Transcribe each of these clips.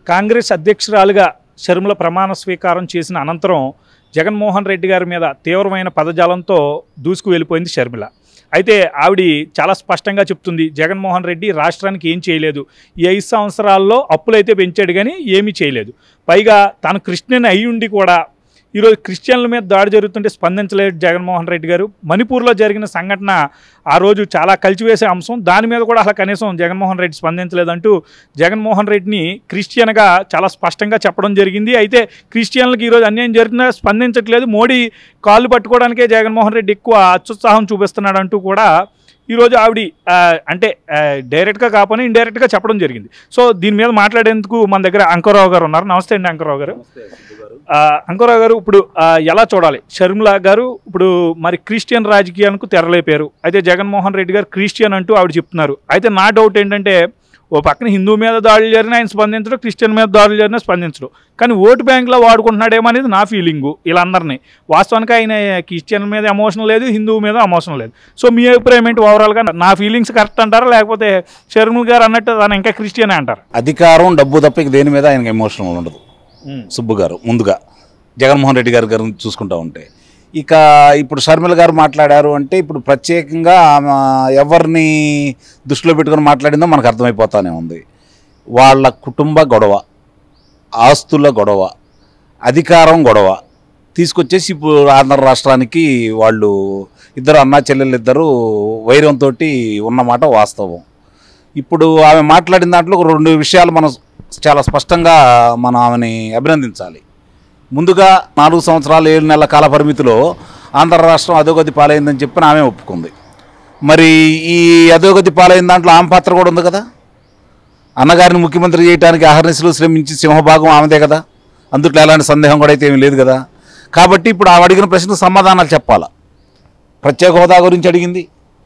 కాంగ్రెస్ అధ్యక్షురాలుగా షర్మిల ప్రమాణ స్వీకారం చేసిన అనంతరం జగన్మోహన్ రెడ్డి గారి మీద తీవ్రమైన పదజాలంతో దూసుకు వెళ్ళిపోయింది షర్మిల అయితే ఆవిడ చాలా స్పష్టంగా చెప్తుంది జగన్మోహన్ రెడ్డి రాష్ట్రానికి ఏం చేయలేదు ఈ ఐదు సంవత్సరాల్లో అప్పులైతే పెంచాడు కానీ ఏమీ చేయలేదు పైగా తాను క్రిస్టియన్ అయి ఉండి కూడా ఈరోజు క్రిస్టియన్ల మీద దాడి జరుగుతుంటే స్పందించలేదు జగన్మోహన్ రెడ్డి గారు మణిపూర్లో జరిగిన సంఘటన ఆ రోజు చాలా కలిచివేసే అంశం దాని మీద కూడా అసలు కనీసం జగన్మోహన్ రెడ్డి స్పందించలేదంటూ జగన్మోహన్ రెడ్డిని క్రిస్టియన్గా చాలా స్పష్టంగా చెప్పడం జరిగింది అయితే క్రిస్టియన్లకు ఈరోజు అన్యాయం జరిగినా స్పందించట్లేదు మోడీ కాళ్ళు పట్టుకోవడానికే జగన్మోహన్ రెడ్డి ఎక్కువ అత్యుత్సాహం చూపిస్తున్నాడు అంటూ కూడా ఈరోజు ఆవిడ ఆ, అంటే ఆ, డైరెక్ట్గా కాకపోయినా ఇండైరెక్ట్గా చెప్పడం జరిగింది సో దీని మీద మాట్లాడేందుకు మన దగ్గర అంకరావు గారు ఉన్నారు నమస్తే అండి అంకరావు గారు ఆ, అంకురావు గారు ఇప్పుడు ఆ, ఎలా చూడాలి షర్మిల గారు ఇప్పుడు మరి క్రిస్టియన్ రాజకీయాలకు తెరలేపారు అయితే జగన్మోహన్ రెడ్డి గారు క్రిస్టియన్ అంటూ ఆవిడ చెప్తున్నారు అయితే నా డౌట్ ఏంటంటే ఓ పక్కన హిందూ మీద దాడులు జరిగినా ఆయన స్పందించడం క్రిస్టియన్ మీద దాడులు జరిగినా స్పందించడం కానీ ఓటు బ్యాంక్లో వాడుకుంటున్నాడేమో అనేది నా ఫీలింగు వీళ్ళందరినీ వాస్తవానికి ఆయన క్రిస్టియన్ మీద ఎమోషన్ లేదు హిందువు మీద ఎమోషన్ లేదు సో మీ అభిప్రాయం ఏంటి ఓవరాల్గా నా ఫీలింగ్స్ కరెక్ట్ అంటారా లేకపోతే షర్మిల గారు అన్నట్టు తను ఇంకా క్రిస్టియన్ అంటారు అధికారం డబ్బు తప్ప ఇక దేని మీద ఆయనకి ఎమోషనల్ ఉండదు సుబ్బు గారు ముందుగా జగన్మోహన్ రెడ్డి గారి గారిని చూసుకుంటా ఉంటే ఇక ఇప్పుడు షర్మిల గారు మాట్లాడారు అంటే ఇప్పుడు ప్రత్యేకంగా ఆమె ఎవరిని దృష్టిలో పెట్టుకొని మాట్లాడిందో మనకు అర్థమైపోతానే ఉంది వాళ్ళ కుటుంబ గొడవ ఆస్తుల గొడవ అధికారం గొడవ తీసుకొచ్చేసి ఇప్పుడు ఆంధ్ర రాష్ట్రానికి వాళ్ళు ఇద్దరు అన్నా చెల్లెలు ఇద్దరు వైరంతో ఉన్నమాట వాస్తవం ఇప్పుడు ఆమె మాట్లాడిన దాంట్లో ఒక రెండు విషయాలు మనం చాలా స్పష్టంగా మనం ఆమెని అభినందించాలి ముందుగా నాలుగు సంవత్సరాలు ఏడు నెలల కాల పరిమితిలో ఆంధ్ర రాష్ట్రం అధోగతి పాలైందని చెప్పి ఆమె ఒప్పుకుంది మరి ఈ అధోగతి పాలైన దాంట్లో ఆమె పాత్ర కూడా ఉంది కదా అన్నగారిని ముఖ్యమంత్రి చేయడానికి అహర్నిశలు శ్రమించి సింహభాగం ఆమెదే కదా అందుట్లో ఎలాంటి సందేహం కూడా అయితే ఏమీ లేదు కదా కాబట్టి ఇప్పుడు ఆమె అడిగిన ప్రశ్నకు సమాధానాలు చెప్పాలా ప్రత్యేక హోదా గురించి అడిగింది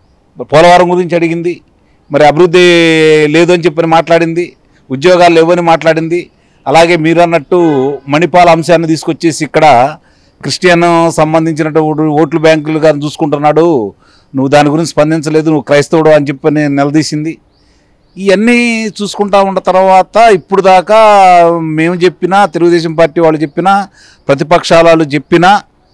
పోలవరం గురించి అడిగింది మరి అభివృద్ధి లేదు అని చెప్పని మాట్లాడింది ఉద్యోగాలు లేవని మాట్లాడింది అలాగే మీరు అన్నట్టు మణిపాల అంశాన్ని తీసుకొచ్చేసి ఇక్కడ క్రిస్టియన్ సంబంధించినటువంటి ఓట్లు బ్యాంకులుగా చూసుకుంటున్నాడు నువ్వు దాని గురించి స్పందించలేదు నువ్వు క్రైస్తవుడు అని చెప్పని నిలదీసింది ఇవన్నీ చూసుకుంటా ఉన్న తర్వాత ఇప్పుడు దాకా మేము చెప్పినా తెలుగుదేశం పార్టీ వాళ్ళు చెప్పినా ప్రతిపక్షాల వాళ్ళు చెప్పినా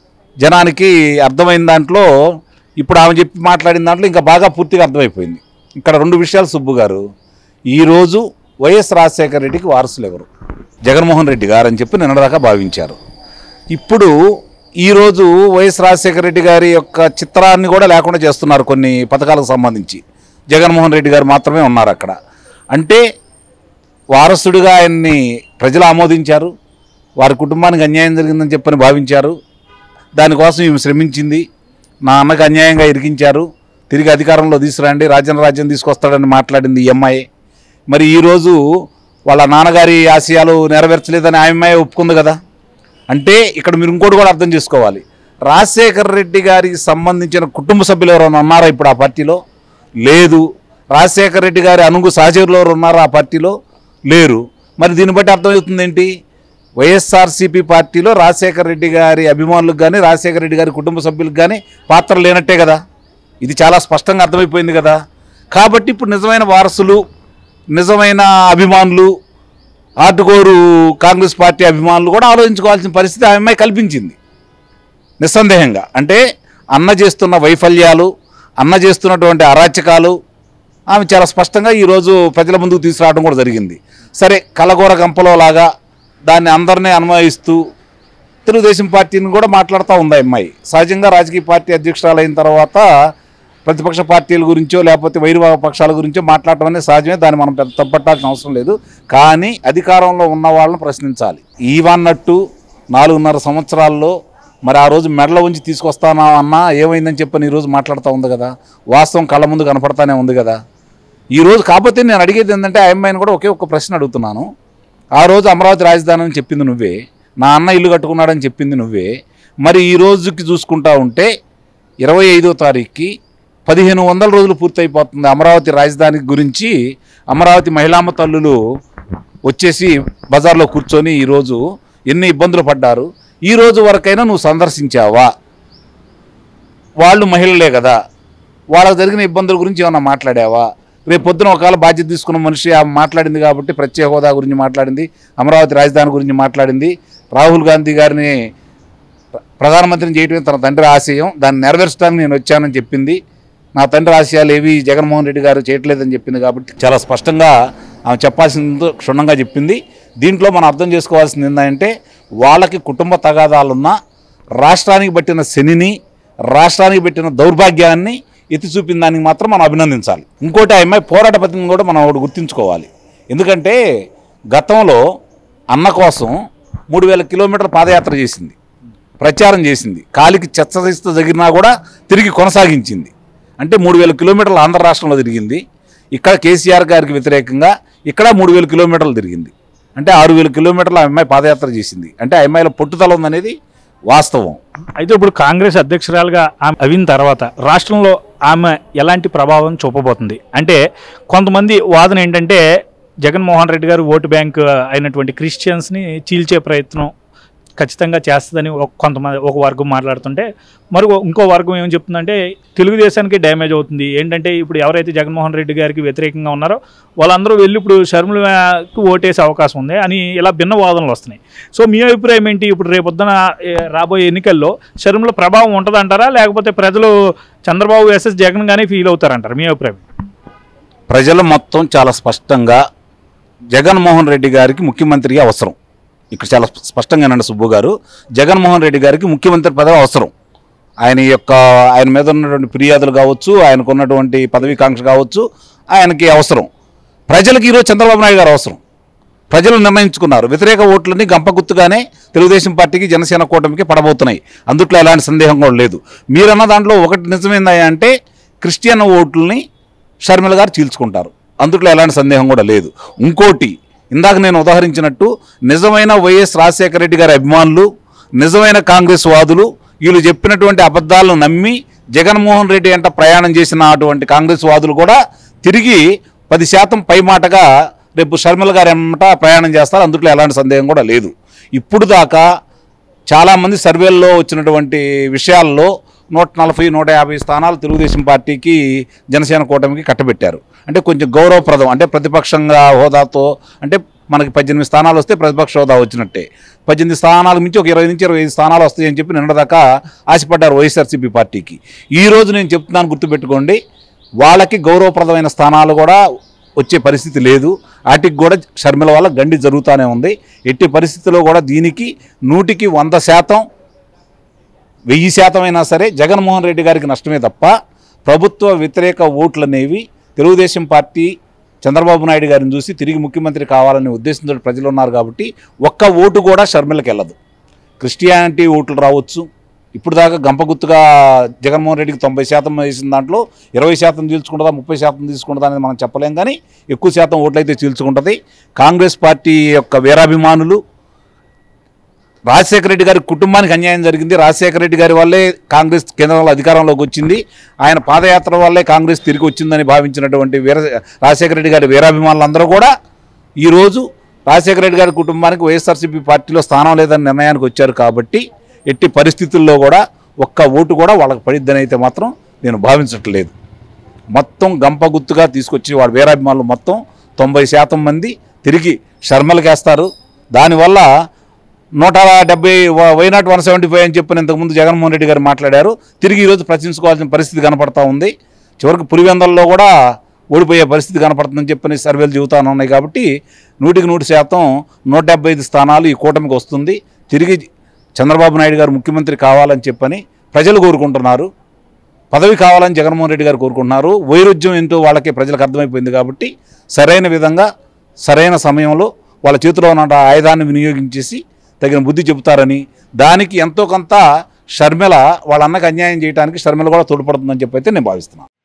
జనానికి అర్థమైన దాంట్లో ఇప్పుడు ఆమె చెప్పి మాట్లాడిన దాంట్లో ఇంకా బాగా పూర్తిగా అర్థమైపోయింది ఇక్కడ రెండు విషయాలు సుబ్బు గారు ఈరోజు వైఎస్ రాజశేఖర రెడ్డికి వారసులు ఎవరు జగన్మోహన్ రెడ్డి గారు అని చెప్పి నిన్నదాకా భావించారు ఇప్పుడు ఈరోజు వైఎస్ రాజశేఖర రెడ్డి గారి యొక్క చిత్రాన్ని కూడా లేకుండా చేస్తున్నారు కొన్ని పథకాలకు సంబంధించి జగన్మోహన్ రెడ్డి గారు మాత్రమే ఉన్నారు అక్కడ అంటే వారసుడిగా ఆయన్ని ప్రజలు ఆమోదించారు వారి కుటుంబానికి అన్యాయం జరిగిందని చెప్పని భావించారు దానికోసం ఈమె శ్రమించింది నా అన్నకు అన్యాయంగా ఇరికించారు తిరిగి అధికారంలో తీసుకురండి రాజ్యం రాజ్యం తీసుకొస్తాడని మాట్లాడింది ఈ అమ్మాయి మరి ఈరోజు వాళ్ళ నాన్నగారి ఆశయాలు నెరవేర్చలేదని ఆ అమ్మాయి ఒప్పుకుంది కదా అంటే ఇక్కడ మీరు ఇంకోటి కూడా అర్థం చేసుకోవాలి రాజశేఖర్ రెడ్డి గారికి సంబంధించిన కుటుంబ సభ్యులు ఎవరైనా ఉన్నారా ఇప్పుడు ఆ పార్టీలో లేదు రాజశేఖర్ రెడ్డి గారి అనుగు సహచరులు ఎవరు ఉన్నారా ఆ పార్టీలో లేరు మరి దీన్ని బట్టి అర్థమవుతుంది ఏంటి వైఎస్ఆర్సీపీ పార్టీలో రాజశేఖర రెడ్డి గారి అభిమానులకు కానీ రాజశేఖర రెడ్డి గారి కుటుంబ సభ్యులకు కానీ పాత్ర లేనట్టే కదా ఇది చాలా స్పష్టంగా అర్థమైపోయింది కదా కాబట్టి ఇప్పుడు నిజమైన వారసులు నిజమైన అభిమానులు ఆటుకోరు కాంగ్రెస్ పార్టీ అభిమానులు కూడా ఆలోచించుకోవాల్సిన పరిస్థితి ఆ అమ్మాయి కల్పించింది నిస్సందేహంగా అంటే అన్న చేస్తున్న వైఫల్యాలు అన్న చేస్తున్నటువంటి అరాచకాలు ఆమె చాలా స్పష్టంగా ఈరోజు ప్రజల ముందుకు తీసుకురావడం కూడా జరిగింది సరే కలగూర గంపలో లాగా దాన్ని అందరినీ అనుమతిస్తూ తెలుగుదేశం పార్టీని కూడా మాట్లాడుతూ ఉంది ఆ అమ్మాయి సహజంగా రాజకీయ పార్టీ అధ్యక్షురాలు అయిన తర్వాత ప్రతిపక్ష పార్టీల గురించో లేకపోతే వైరుభాగ పక్షాల గురించో మాట్లాడటం అనేది సహజమే దాన్ని మనం పెద్ద తప్పట్టాల్సిన అవసరం లేదు కానీ అధికారంలో ఉన్న వాళ్ళని ప్రశ్నించాలి ఈవన్నట్టు నాలుగున్నర సంవత్సరాల్లో మరి ఆ రోజు మెడల ఉంచి తీసుకొస్తానా అన్నా ఏమైందని చెప్పని ఈరోజు మాట్లాడుతూ ఉంది కదా వాస్తవం కళ్ళ ముందు కనపడతానే ఉంది కదా ఈరోజు కాకపోతే నేను అడిగేది ఏంటంటే ఆ అమ్మాయిని కూడా ఒకే ఒక్క ప్రశ్న అడుగుతున్నాను ఆ రోజు అమరావతి రాజధాని అని చెప్పింది నువ్వే నా అన్న ఇల్లు కట్టుకున్నాడని చెప్పింది నువ్వే మరి ఈ రోజుకి చూసుకుంటా ఉంటే ఇరవై ఐదో తారీఖుకి పదిహేను వందల రోజులు పూర్తయిపోతుంది అమరావతి రాజధాని గురించి అమరావతి మహిళామ్మ తల్లులు వచ్చేసి బజార్లో కూర్చొని ఈరోజు ఎన్ని ఇబ్బందులు పడ్డారు ఈ రోజు వరకైనా నువ్వు సందర్శించావా వాళ్ళు మహిళలే కదా వాళ్ళకు జరిగిన ఇబ్బందుల గురించి ఏమన్నా మాట్లాడావా రేపు పొద్దున ఒకవేళ బాధ్యత తీసుకున్న మనిషి ఆమె మాట్లాడింది కాబట్టి ప్రత్యేక హోదా గురించి మాట్లాడింది అమరావతి రాజధాని గురించి మాట్లాడింది రాహుల్ గాంధీ గారిని ప్ర- ప్రధానమంత్రిని చేయడమే తన తండ్రి ఆశయం దాన్ని నెరవేర్చడానికి నేను వచ్చానని చెప్పింది నా తండ్రి ఆశయాలు ఏవి జగన్మోహన్ రెడ్డి గారు చేయట్లేదని చెప్పింది కాబట్టి చాలా స్పష్టంగా ఆమె చెప్పాల్సిందో క్షుణ్ణంగా చెప్పింది దీంట్లో మనం అర్థం చేసుకోవాల్సింది ఏంటంటే వాళ్ళకి కుటుంబ తగాదాలున్న రాష్ట్రానికి పట్టిన శనిని రాష్ట్రానికి పెట్టిన దౌర్భాగ్యాన్ని ఎత్తి చూపిన దానికి మాత్రం మనం అభినందించాలి ఇంకోటి ఆ అమ్మాయి పోరాట పద్ధతిని కూడా మనం ఒకటి గుర్తుంచుకోవాలి ఎందుకంటే గతంలో అన్న కోసం మూడు వేల కిలోమీటర్ల పాదయాత్ర చేసింది ప్రచారం చేసింది కాలికి చెత్తసిస్తూ జరిగినా కూడా తిరిగి కొనసాగించింది అంటే మూడు వేల కిలోమీటర్లు ఆంధ్ర రాష్ట్రంలో తిరిగింది ఇక్కడ కేసీఆర్ గారికి వ్యతిరేకంగా ఇక్కడ మూడు వేల కిలోమీటర్లు తిరిగింది అంటే ఆరు వేల కిలోమీటర్లు ఆ అమ్మాయి పాదయాత్ర చేసింది అంటే ఆ అమ్మాయిలో పట్టుదల ఉందనేది వాస్తవం అయితే ఇప్పుడు కాంగ్రెస్ అధ్యక్షురాలుగా ఆమె అయిన తర్వాత రాష్ట్రంలో ఆమె ఎలాంటి ప్రభావం చూపబోతుంది అంటే కొంతమంది వాదన ఏంటంటే జగన్మోహన్ రెడ్డి గారు ఓటు బ్యాంక్ అయినటువంటి క్రిస్టియన్స్ని చీల్చే ప్రయత్నం ఖచ్చితంగా చేస్తుందని ఒక కొంతమంది ఒక వర్గం మాట్లాడుతుంటే మరి ఇంకో వర్గం ఏం చెప్తుందంటే తెలుగుదేశానికి డ్యామేజ్ అవుతుంది ఏంటంటే ఇప్పుడు ఎవరైతే జగన్మోహన్ రెడ్డి గారికి వ్యతిరేకంగా ఉన్నారో వాళ్ళందరూ వెళ్ళి ఇప్పుడు షర్మిలకి ఓటేసే అవకాశం ఉంది అని ఇలా భిన్న వాదనలు వస్తున్నాయి సో మీ అభిప్రాయం ఏంటి ఇప్పుడు రేపొద్దున ఏ, రాబోయే ఎన్నికల్లో షర్మిల ప్రభావం ఉంటుందంటారా లేకపోతే ప్రజలు చంద్రబాబు వేసెస్ జగన్ గానే ఫీల్ అవుతారంటారా మీ అభిప్రాయం ప్రజలు మొత్తం చాలా స్పష్టంగా జగన్మోహన్ రెడ్డి గారికి ముఖ్యమంత్రిగా అవసరం ఇక్కడ చాలా స్పష్టంగానండి సుబ్బు గారు జగన్మోహన్ రెడ్డి గారికి ముఖ్యమంత్రి పదవి అవసరం ఆయన యొక్క ఆయన మీద ఉన్నటువంటి ఫిర్యాదులు కావచ్చు ఆయనకు ఉన్నటువంటి పదవీకాంక్ష కావచ్చు ఆయనకి అవసరం ప్రజలకు ఈరోజు చంద్రబాబు నాయుడు గారు అవసరం ప్రజలు నిర్ణయించుకున్నారు వ్యతిరేక ఓట్లన్నీ గంపగుత్తుగానే తెలుగుదేశం పార్టీకి జనసేన కూటమికి పడబోతున్నాయి అందుట్లో ఎలాంటి సందేహం కూడా లేదు మీరన్న దాంట్లో ఒకటి నిజమైందా అంటే క్రిస్టియన్ ఓట్లని షర్మిల గారు చీల్చుకుంటారు అందుట్లో ఎలాంటి సందేహం కూడా లేదు ఇంకోటి ఇందాక నేను ఉదాహరించినట్టు నిజమైన వైఎస్ రాజశేఖర రెడ్డి గారి అభిమానులు నిజమైన కాంగ్రెస్ వాదులు వీళ్ళు చెప్పినటువంటి అబద్ధాలను నమ్మి జగన్మోహన్ రెడ్డి అంట ప్రయాణం చేసిన అటువంటి కాంగ్రెస్ వాదులు కూడా తిరిగి పది శాతం పైమాటగా రేపు షర్మిల గారు ఏమంట ప్రయాణం చేస్తారు అందుట్లో ఎలాంటి సందేహం కూడా లేదు ఇప్పుడు దాకా చాలామంది సర్వేల్లో వచ్చినటువంటి విషయాల్లో నూట నలభై నూట యాభై స్థానాలు తెలుగుదేశం పార్టీకి జనసేన కూటమికి కట్టబెట్టారు అంటే కొంచెం గౌరవప్రదం అంటే ప్రతిపక్షంగా హోదాతో అంటే మనకి పద్దెనిమిది స్థానాలు వస్తే ప్రతిపక్ష హోదా వచ్చినట్టే పద్దెనిమిది స్థానాల నుంచి ఒక ఇరవై నుంచి ఇరవై ఐదు స్థానాలు వస్తాయని చెప్పి నిన్నదాకా ఆశపడ్డారు వైఎస్ఆర్సీపీ పార్టీకి ఈ రోజు నేను చెప్తున్నాను గుర్తుపెట్టుకోండి వాళ్ళకి గౌరవప్రదమైన స్థానాలు కూడా వచ్చే పరిస్థితి లేదు వాటికి కూడా షర్మిల వల్ల గండి జరుగుతూనే ఉంది ఎట్టి పరిస్థితుల్లో కూడా దీనికి నూటికి వంద శాతం వెయ్యి శాతం అయినా సరే జగన్మోహన్ రెడ్డి గారికి నష్టమే తప్ప ప్రభుత్వ వ్యతిరేక ఓట్లు అనేవి తెలుగుదేశం పార్టీ చంద్రబాబు నాయుడు గారిని చూసి తిరిగి ముఖ్యమంత్రి కావాలనే ఉద్దేశంతో ప్రజలు ఉన్నారు కాబట్టి ఒక్క ఓటు కూడా షర్మిలకి వెళ్ళదు క్రిస్టియానిటీ ఓట్లు రావచ్చు ఇప్పుడు దాకా గంపగుత్తుగా జగన్మోహన్ రెడ్డికి తొంభై శాతం వేసిన దాంట్లో ఇరవై శాతం చీల్చుకుంటుందా ముప్పై శాతం తీసుకుంటుందా అనేది మనం చెప్పలేం కానీ ఎక్కువ శాతం ఓట్లు అయితే చీల్చుకుంటుంది కాంగ్రెస్ పార్టీ యొక్క వీరాభిమానులు రాజశేఖర రెడ్డి గారి కుటుంబానికి అన్యాయం జరిగింది రాజశేఖర రెడ్డి గారి వల్లే కాంగ్రెస్ కేంద్రంలో అధికారంలోకి వచ్చింది ఆయన పాదయాత్ర వల్లే కాంగ్రెస్ తిరిగి వచ్చిందని భావించినటువంటి వీర రాజశేఖర రెడ్డి గారి వీరాభిమానులందరూ కూడా ఈరోజు రాజశేఖర రెడ్డి గారి కుటుంబానికి వైఎస్ఆర్సీపీ పార్టీలో స్థానం లేదని నిర్ణయానికి వచ్చారు కాబట్టి ఎట్టి పరిస్థితుల్లో కూడా ఒక్క ఓటు కూడా వాళ్ళకి పడిద్దని అయితే మాత్రం నేను భావించట్లేదు మొత్తం గంపగుత్తుగా తీసుకొచ్చి వాడు వీరాభిమానులు మొత్తం తొంభై శాతం మంది తిరిగి షర్మలకేస్తారు దానివల్ల నూట డెబ్బై why not one seventy five అని చెప్పిన ఇంతకుముందు జగన్మోహన్ రెడ్డి గారు మాట్లాడారు తిరిగి ఈరోజు ప్రశ్నించుకోవాల్సిన పరిస్థితి కనపడతా ఉంది చివరికి పులివెందల్లో కూడా ఓడిపోయే పరిస్థితి కనపడుతుందని చెప్పని సర్వేలు చెబుతాను ఉన్నాయి కాబట్టి నూటికి నూటి శాతం నూట డెబ్బై ఐదు స్థానాలు ఈ కూటమికి వస్తుంది తిరిగి చంద్రబాబు నాయుడు గారు ముఖ్యమంత్రి కావాలని చెప్పని ప్రజలు కోరుకుంటున్నారు పదవి కావాలని జగన్మోహన్ రెడ్డి గారు కోరుకుంటున్నారు వైరుధ్యం ఏంటో వాళ్ళకి ప్రజలకు అర్థమైపోయింది కాబట్టి సరైన విధంగా సరైన సమయంలో వాళ్ళ చేతిలో ఉన్న ఆయుధాన్ని వినియోగించేసి తగిన బుద్ధి చెబుతారని దానికి ఎంతో కొంత షర్మిల వాళ్ళ అన్నకు అన్యాయం చేయడానికి షర్మిల కూడా తోడ్పడుతుందని చెప్పి అయితే నేను భావిస్తున్నాను